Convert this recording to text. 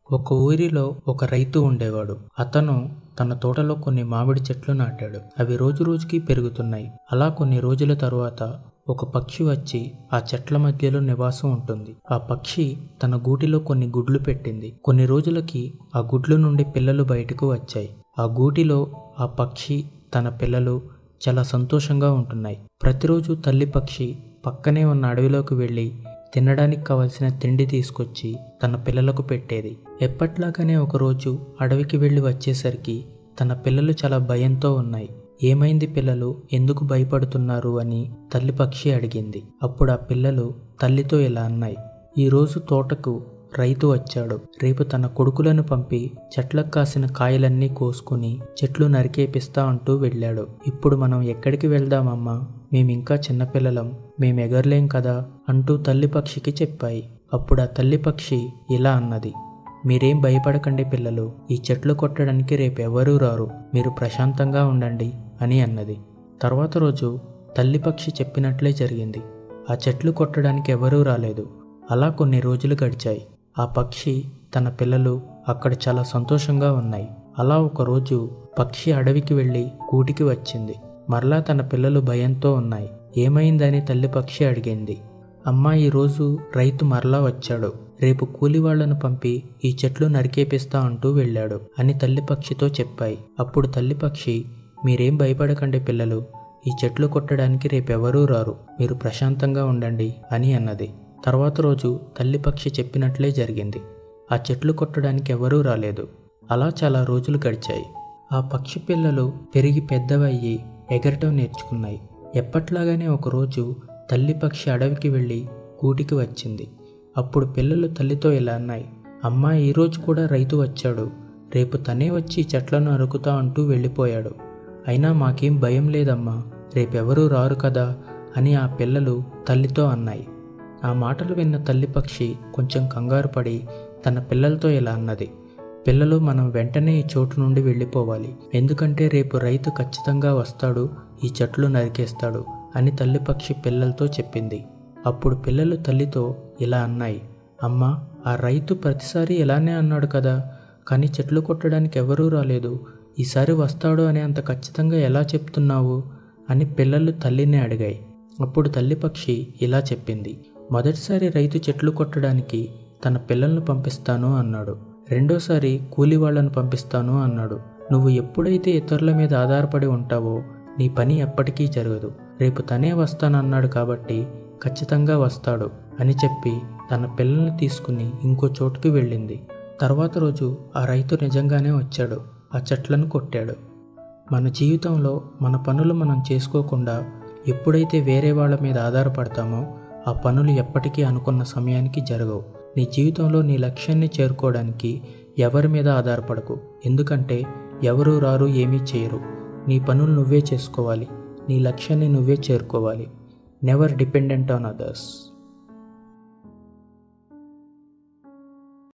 ఒక ఊరిలో ఒక రైతు ఉండేవాడు అతను తన తోటలో కొన్ని మామిడి చెట్లు నాటాడు అవి రోజు రోజుకి పెరుగుతున్నాయి అలా కొన్ని రోజుల తరువాత ఒక పక్షి వచ్చి ఆ చెట్ల మధ్యలో నివాసం ఉంటుంది ఆ పక్షి తన గూటిలో కొన్ని గుడ్లు పెట్టింది కొన్ని రోజులకి ఆ గుడ్ల నుండి పిల్లలు బయటకు వచ్చాయి ఆ గూటిలో ఆ పక్షి తన పిల్లలు చాలా సంతోషంగా ఉంటున్నాయి ప్రతిరోజు తల్లి పక్షి పక్కనే ఉన్న అడవిలోకి వెళ్ళి తినడానికి కావలసిన తిండి తీసుకొచ్చి తన పిల్లలకు పెట్టేది ఎప్పట్లాగానే ఒకరోజు అడవికి వెళ్ళి వచ్చేసరికి తన పిల్లలు చాలా భయంతో ఉన్నాయి ఏమైంది పిల్లలు ఎందుకు భయపడుతున్నారు అని తల్లి పక్షి అడిగింది అప్పుడు ఆ పిల్లలు తల్లితో ఇలా అన్నాయి ఈరోజు తోటకు రైతు వచ్చాడు రేపు తన కొడుకులను పంపి చెట్లకు కాసిన కాయలన్నీ కోసుకుని చెట్లు నరికేపిస్తా అంటూ వెళ్ళాడు ఇప్పుడు మనం ఎక్కడికి వెళ్దామమ్మా మేమింకా చిన్నపిల్లలం మేము ఎగరలేం కదా అంటూ తల్లి పక్షికి చెప్పాయి అప్పుడు ఆ తల్లి పక్షి ఇలా అన్నది మీరేం భయపడకండి పిల్లలు ఈ చెట్లు కొట్టడానికి రేపు ఎవరూ రారు మీరు ప్రశాంతంగా ఉండండి అని అన్నది తర్వాత రోజు తల్లి పక్షి చెప్పినట్లే జరిగింది ఆ చెట్లు కొట్టడానికి ఎవరూ రాలేదు అలా కొన్ని రోజులు గడిచాయి ఆ పక్షి తన పిల్లలు అక్కడ చాలా సంతోషంగా ఉన్నాయి అలా ఒకరోజు పక్షి అడవికి వెళ్ళి కూటికి వచ్చింది మరలా తన పిల్లలు భయంతో ఉన్నాయి ఏమైందని తల్లి పక్షి అడిగింది అమ్మా ఈరోజు రైతు మరలా వచ్చాడు రేపు కూలి వాళ్లను పంపి ఈ చెట్లు నరికేపిస్తా అంటూ వెళ్ళాడు అని తల్లి పక్షితో చెప్పాయి అప్పుడు తల్లి పక్షి మీరేం భయపడకండి పిల్లలు ఈ చెట్లు కొట్టడానికి రేపెవరూ రారు మీరు ప్రశాంతంగా ఉండండి అని అన్నది తర్వాత రోజు తల్లి పక్షి చెప్పినట్లే జరిగింది ఆ చెట్లు కొట్టడానికి ఎవరూ రాలేదు అలా చాలా రోజులు గడిచాయి ఆ పక్షి పిల్లలు పెరిగి పెద్దవయ్యి ఎగరటం నేర్చుకున్నాయి ఎప్పట్లాగానే ఒకరోజు తల్లి పక్షి అడవికి వెళ్ళి గూటికి వచ్చింది అప్పుడు పిల్లలు తల్లితో ఇలా అన్నాయి అమ్మా ఈరోజు కూడా రైతు వచ్చాడు రేపు తనే వచ్చి చెట్లను అరుకుతా అంటూ వెళ్ళిపోయాడు అయినా మాకేం భయం లేదమ్మా రేపెవరూ రారు కదా అని ఆ పిల్లలు తల్లితో అన్నాయి ఆ మాటలు విన్న తల్లి పక్షి కొంచెం కంగారు పడి తన పిల్లలతో ఇలా అన్నది పిల్లలు మనం వెంటనే ఈ చోటు నుండి వెళ్ళిపోవాలి ఎందుకంటే రేపు రైతు ఖచ్చితంగా వస్తాడు ఈ చెట్లు నరికేస్తాడు అని తల్లి పక్షి పిల్లలతో చెప్పింది అప్పుడు పిల్లలు తల్లితో ఇలా అన్నాయి అమ్మా ఆ రైతు ప్రతిసారి ఇలానే అన్నాడు కదా కానీ చెట్లు కొట్టడానికి ఎవరూ రాలేదు ఈసారి వస్తాడు అని అంత ఖచ్చితంగా ఎలా చెప్తున్నావు అని పిల్లలు తల్లిని అడిగాయి అప్పుడు తల్లి పక్షి ఇలా చెప్పింది మొదటిసారి రైతు చెట్లు కొట్టడానికి తన పిల్లలను పంపిస్తాను అన్నాడు రెండోసారి కూలి వాళ్ళను పంపిస్తాను అన్నాడు నువ్వు ఎప్పుడైతే ఇతరుల మీద ఆధారపడి ఉంటావో నీ పని ఎప్పటికీ జరగదు రేపు తనే వస్తానన్నాడు కాబట్టి ఖచ్చితంగా వస్తాడు అని చెప్పి తన పిల్లల్ని తీసుకుని ఇంకో చోటుకి వెళ్ళింది తర్వాత రోజు ఆ రైతు నిజంగానే వచ్చాడు ఆ చెట్లను కొట్టాడు మన జీవితంలో మన పనులు మనం చేసుకోకుండా ఎప్పుడైతే వేరే వాళ్ళ మీద ఆధారపడతామో ఆ పనులు ఎప్పటికీ అనుకున్న సమయానికి జరగవు నీ జీవితంలో నీ లక్ష్యాన్ని చేరుకోవడానికి ఎవరి మీద ఆధారపడకు ఎందుకంటే ఎవరు రారు ఏమీ చేయరు నీ పనులు నువ్వే చేసుకోవాలి నీ లక్ష్యాన్ని నువ్వే చేరుకోవాలి నెవర్ డిపెండెంట్ ఆన్ అదర్స్